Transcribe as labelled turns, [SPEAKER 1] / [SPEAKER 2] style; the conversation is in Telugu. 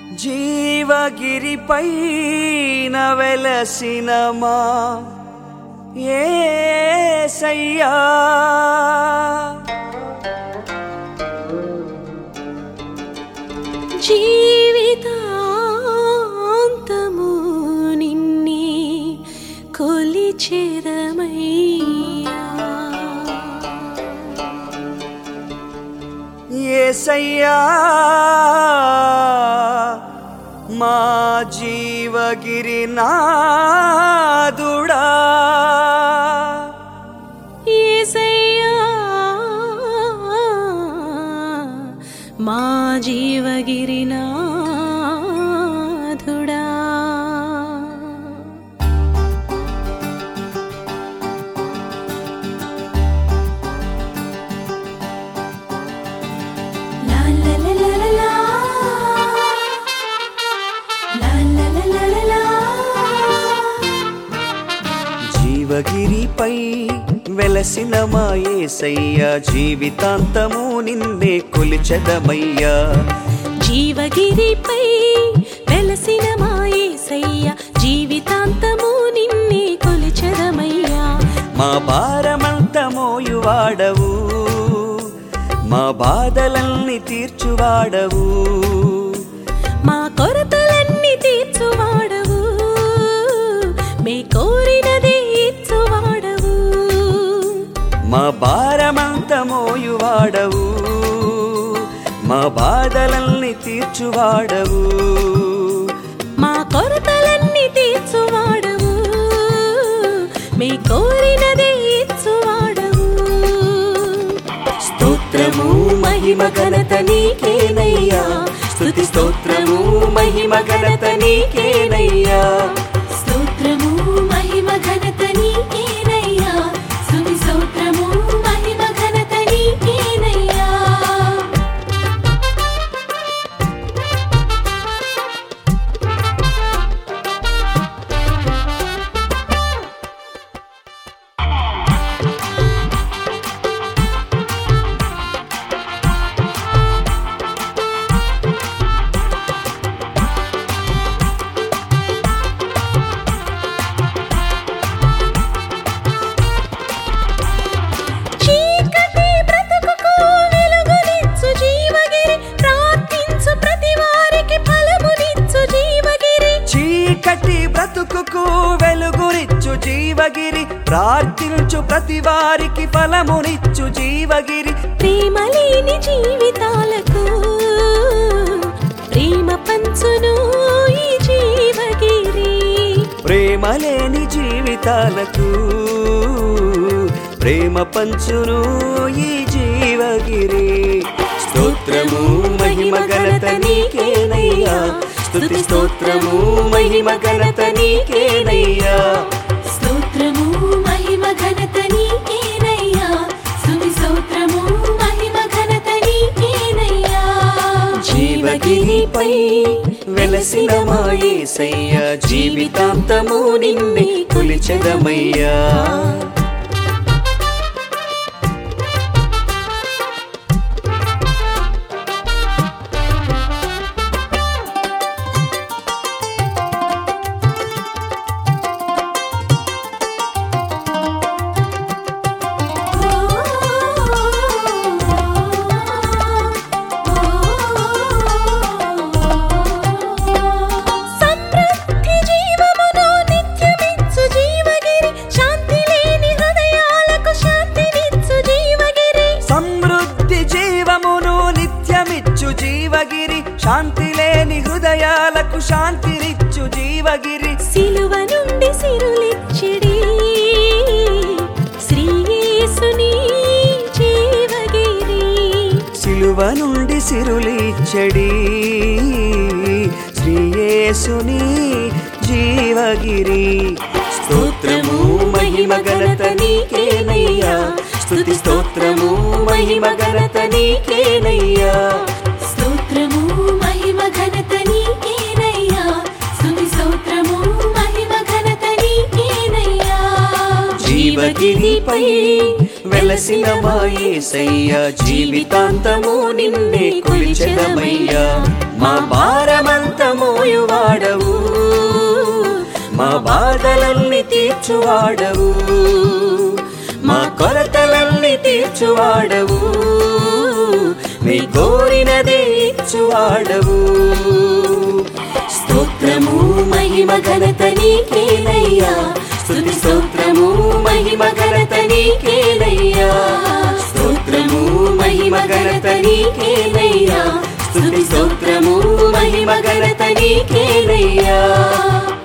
[SPEAKER 1] జీవగిరిపై వెలసిన మా ఏసయ్యా
[SPEAKER 2] జీవితాంతము నిన్నే కొలిచెదమయ్యా
[SPEAKER 1] ఏసయ్యా మా జీవగిరి నాదుడా
[SPEAKER 2] యేసయ్యా మా జీవగిరినాథుడా లా లా లా లా లా లా. లా లా లా లా లా లా.
[SPEAKER 1] జీవగిరిపై వెలసిన మా ఏసయ్యా జీవితాంతము నిన్నే కొలిచెదమయ్యా
[SPEAKER 2] జీవగిరిపై వెలసిన మాయేసయ్య జీవితాంతము నిన్నే కొలిచదమయ్యా
[SPEAKER 1] మా భారమంత మోయువాడవు మా బాధలన్నీ తీర్చువాడవు
[SPEAKER 2] మా కొరతలన్నీ తీర్చువాడవు మే కోరినదే ఇచ్చువాడవు
[SPEAKER 1] మా భారమంత మోయువాడవు మా బాధలన్నీ తీర్చువాడవు
[SPEAKER 2] మా కొరతలన్నీ తీర్చువాడవు మే కోరినదే ఇచ్చువాడవు
[SPEAKER 1] స్తోత్రము మహిమ ఘనత నీకేనయ్యా స్తుతి స్తోత్రము మహిమ ఘనత నీకేనయ్యా
[SPEAKER 2] స్తోత్రము మహిమ ఘనత నీకేనయ్యా స్తుతి స్తోత్రము మహిమ ఘనత నీకేనయ్యా చీకటి బ్రతుకుకు వెలుగునిచ్చు జీవగిరి ప్రార్థించు ప్రతి వారికి ఫలమునిచ్చు జీవగిరి
[SPEAKER 1] చీకటి బ్రతుకుకు వెలుగునిచ్చు జీవగిరి ప్రార్థించు ప్రతి వారికి ఫలమునిచ్చు జీవగిరి
[SPEAKER 2] ప్రేమ లేని జీవితాలకు ప్రేమ పంచును ఈ జీవగిరి
[SPEAKER 1] ప్రేమ లేని జీవితాలకు ప్రేమ పంచును ఈ జీవగిరి స్తోత్రము మహిమ ఘనత నీకేనయ్యా స్తుతి స్తోత్రము మహిమ ఘనత నీకేనయ్యా
[SPEAKER 2] స్తోత్రము మహిమ ఘనత నీకేనయ్యా స్తుతి స్తోత్రము మహిమ ఘనత నీకేనయ్యా
[SPEAKER 1] జీవగిరిపై వెలసిన మా యేసయ్య జీవితాంతము నిన్నే కొలిచెదమయ్యా
[SPEAKER 2] సమృద్ధి జీవమును నిత్యమిచ్చు జీవగిరి శాంతి లేని హృదయాలకు శాంతినిచ్చు జీవగిరి
[SPEAKER 1] సమృద్ధి జీవమును నిత్యమిచ్చు జీవగిరి శాంతి లేని హృదయాలకు శాంతినిచ్చు జీవగిరి
[SPEAKER 2] సిలువ నుండి సిరులిచ్చిడి శ్రీయేసుని జీవగిరి
[SPEAKER 1] సిలువ నుండి సిరులిచ్చడి శ్రీయేసుని జీవగిరి స్తోత్రము మహిమ ఘనత నీకేనయ్యా స్తుతి స్తోత్రము మహిమ ఘనత నీకేనయ్యా
[SPEAKER 2] స్తోత్రము మహిమ ఘనత నీకేనయ్యా స్తుతి స్తోత్రము మహిమ ఘనత నీకేనయ్యా
[SPEAKER 1] జీవగిరిపై వెలసిన మా యేసయ్య జీవితాంతము నిన్నే కొలిచెదమయ్యా మా భారమంతా తీర్చువాడవు మా కొరతలన్నీ తీర్చువాడవు మీ కోరినదే ఇచ్చువాడవు స్తోత్రము మహిమ ఘనత నీకేనయ్యా స్తుతి స్తోత్రము మహిమ ఘనత నీకేనయ్యా స్తోత్రము మహిమ ఘనత నీకేనయ్యా స్తుతి స్తోత్రము మహిమ ఘనత నీకేనయ్యా